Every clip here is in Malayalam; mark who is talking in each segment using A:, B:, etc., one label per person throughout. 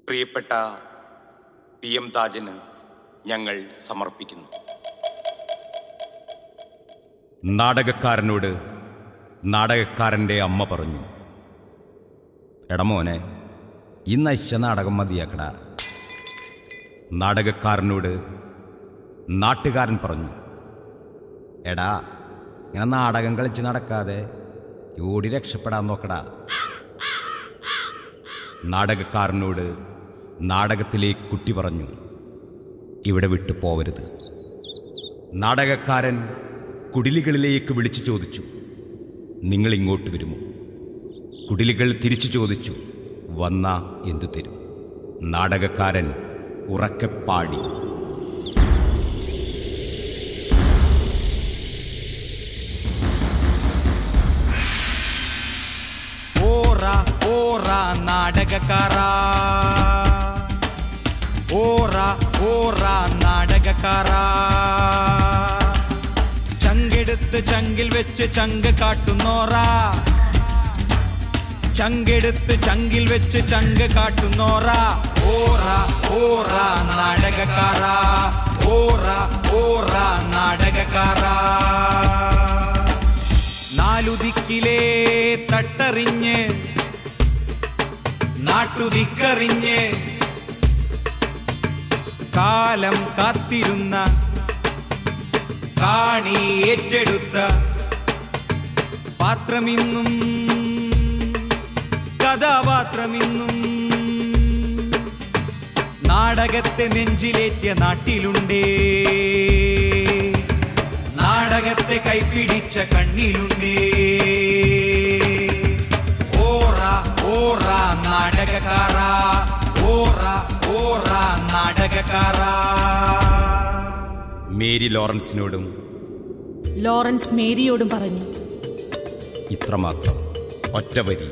A: പ്രിയപ്പെട്ട പി എം താജിന് ഞങ്ങൾ സമർപ്പിക്കുന്നു നാടകക്കാരനോട് നാടകക്കാരൻ്റെ അമ്മ പറഞ്ഞു എടമോനെ ഈ നശിച്ച നാടകം മതിയാക്കടാ നാടകക്കാരനോട് നാട്ടുകാരൻ പറഞ്ഞു എടാ ഇങ്ങനെ നാടകം കളിച്ച് നടക്കാതെ ഓടി രക്ഷപ്പെടാൻ നോക്കടാ നാടകക്കാരനോട് നാടകത്തിലേക്ക് കുട്ടി പറഞ്ഞു ഇവിടെ വിട്ടു പോവരുത് നാടകക്കാരൻ കുടിലുകളിലേക്ക് വിളിച്ചു ചോദിച്ചു നിങ്ങൾ ഇങ്ങോട്ട് വരുമോ കുടിലുകൾ തിരിച്ചു ചോദിച്ചു വന്ന എന്തു തരും നാടകക്കാരൻ ഉറക്കെ പാടി
B: ഓറ ഓറ നാടകക്കാര ഓറ ഓറ നാടകക്കാര ചങ്കെടുത്ത് ചങ്കിൽ വെച്ച് ചങ്ക് കാട്ടുന്നോറ ചങ്കെടുത്ത് ചങ്കിൽ വെച്ച് ചങ്ക് കാട്ടുന്നോറ ഓറ ഓറ നാടകക്കാര ഓറ ഓറ നാടകക്കാര നാലുദിക്കിലേ തട്ടറിഞ്ഞ് നാട്ടുദിക്കറിഞ്ഞ് കാലം കാത്തിരുന്ന കാണി ഏറ്റെടുത്ത പാത്രമിന്നും കഥാപാത്രമിന്നും നാടകത്തെ നെഞ്ചിലേറ്റിയ നാട്ടിലുണ്ടേ നാടകത്തെ കൈപ്പിടിച്ച കണ്ണിലുണ്ടേ ഓറ ഓറ നാടകക്കാര ഓറ ഓറ നാടകക്കാര
A: മേരി ലോറൻസിനോടും
C: ലോറൻസ് മേരിയോടും പറഞ്ഞു
A: ഇത്രമാത്രം ഒറ്റ വരി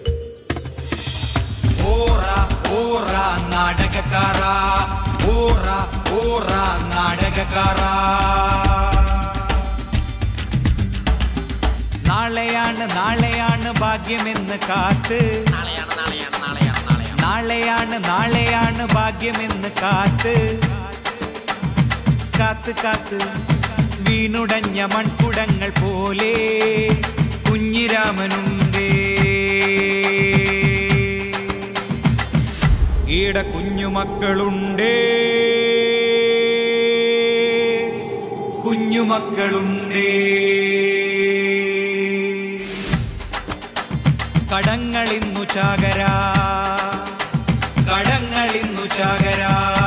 B: ഓറ ഓറ നാടകക്കാര ഓറ ഓറ നാടകക്കാര നാളെയാണ് നാളെയാണ് ഭാഗ്യമെന്ന് കാത്ത് നാളെയാണ് നാളെയാണ് ഭാഗ്യമെന്ന് കാത്ത് കാത്ത് കാത്ത് വീണുടഞ്ഞ മൺകുടങ്ങൾ പോലെ കുഞ്ഞിരാമനുണ്ടേ ഈട കുഞ്ഞുമക്കളുണ്ടേ കുഞ്ഞുമക്കളുണ്ടേ കടങ്ങളിന്നു ചാകര കടങ്ങളിന്നു ചാകര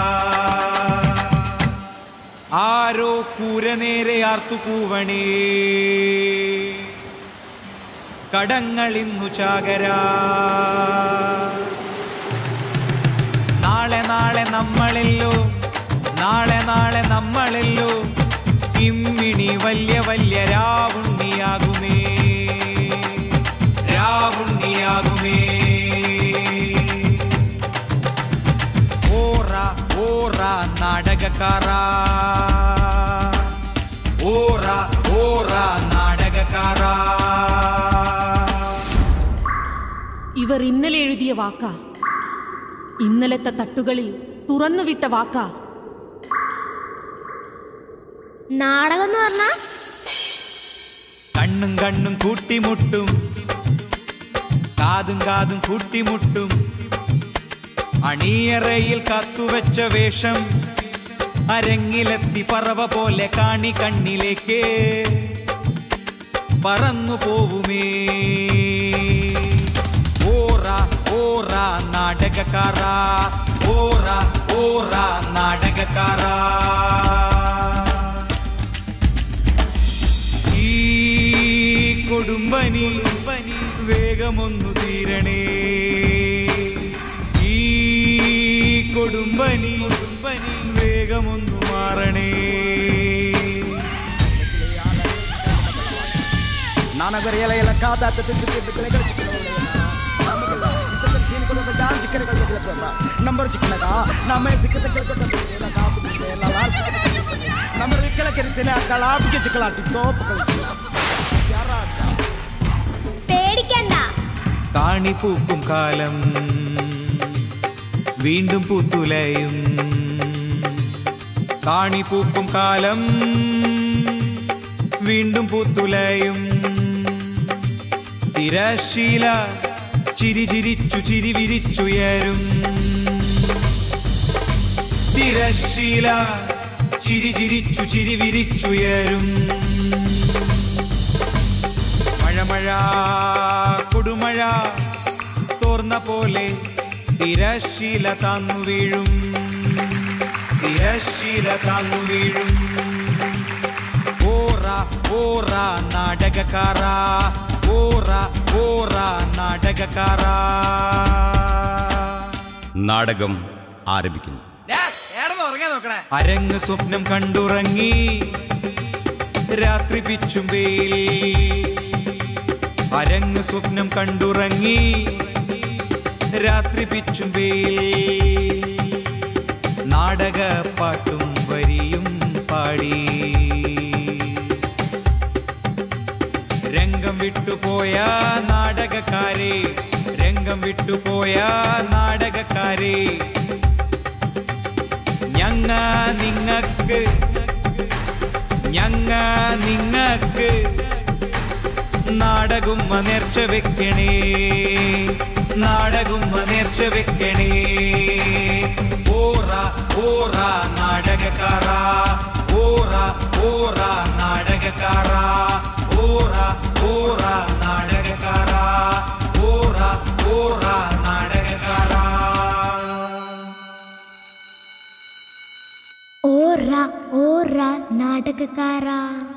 B: ആരോ കൂര നേരെ ആർത്തു കൂവണേ കടങ്ങളിന്നു ചാകര നാളെ നാളെ നമ്മളെല്ലോ നാളെ നാളെ നമ്മളെല്ലോ ഇമ്മിണി വല്യ വല്യ രാവുണ്ണിയാകുമേ രാവുണ്ണിയാകുമേ ഓറ ഓറ നാടകക്കാര ഓറ ഓറ നാടകക്കാര
C: ഇവർ ഇന്നലെ എഴുതിയ വാക്കാ ഇന്നലത്തെ തട്ടുകളിൽ തുറന്നുവിട്ട വാക്കാ
D: നാടകം എന്ന് പറഞ്ഞാ
B: കണ്ണും കണ്ണും കൂട്ടിമുട്ടും കാതും കാതും കൂട്ടിമുട്ടും അണിയറയിൽ കാത്തുവെച്ച വേഷം അരങ്ങിലെത്തി പറവ പോലെ കാണി കണ്ണിലേക്ക് പറന്നു പോവുമേ ഓറ ഓറ നാടകക്കാര ഓറ ഓറ നാടകക്കാര ഈ കൊടുമ്പനി വേഗമൊന്നു തീരണേ ഈ കൊടുമ്പനി വേഗമൊന്നു മാറണേ
E: ನಂಬರ್ ಚಿಕ್ಕನಗ ನಮ್ಮ ಸಿಕ್ಕದ ನಂಬರ್ ಇಕ್ಕಲ ಕೆರಿಸಿನ ಕಳಾಪಿಗೆ ಚಿಕ್ಕಲಾಟಿ ತೋಪ್ ಕಳಿಸಿಲ್ಲ
D: പേടിക്കണ്ട
B: കാണിപ്പൂക്കും കാലം വീണ്ടും പൂത്തുലയും കാണി പൂക്കും കാലം വീണ്ടും പൂത്തുലയും തിരശീല ചിരി ചിരിച്ചു ചിരി വിരിച്ചുയരും തിരശീല ചിരി ചിരിച്ചു ചിരി വിരിച്ചുയരും മഴ മഴ കൊടുമഴ തോർന്ന പോലെ തിരശീല താന്നു വീഴും തിരശീല താന്നു വീഴും ഓറ ഓറ നാടകക്കാര ഓറ ഓറ നാടകക്കാര
A: നാടകം ആരംഭിക്കുന്നു
B: അരങ്ങ് സ്വപ്നം കണ്ടുറങ്ങി രാത്രി പിച്ചുമ്പേൽ അരങ്ങ് സ്വപ്നം കണ്ടുറങ്ങി രാത്രി പിച്ചുമ്പേൽ നാടക പാട്ടും വരിയും പാടി രംഗം വിട്ടുപോയ നാടകക്കാരെ രംഗം വിട്ടുപോയ നാടകക്കാരെ ഞങ്ങ നിങ്ങക്ക് ഞങ്ങ നിങ്ങക്ക് നാടകുമ്മ നേർച്ച വെക്കണേ നാടകുമ്മ നേർച്ച വെക്കണേ ഓറ ഓറ നാടകക്കാര ഓറ ഓറ നാടകക്കാര ഓറ ഓറ നാടകക്കാര ഓറ ഓറ നാടകക്കാര
D: ഓറ ഓറ നാടകക്കാരാ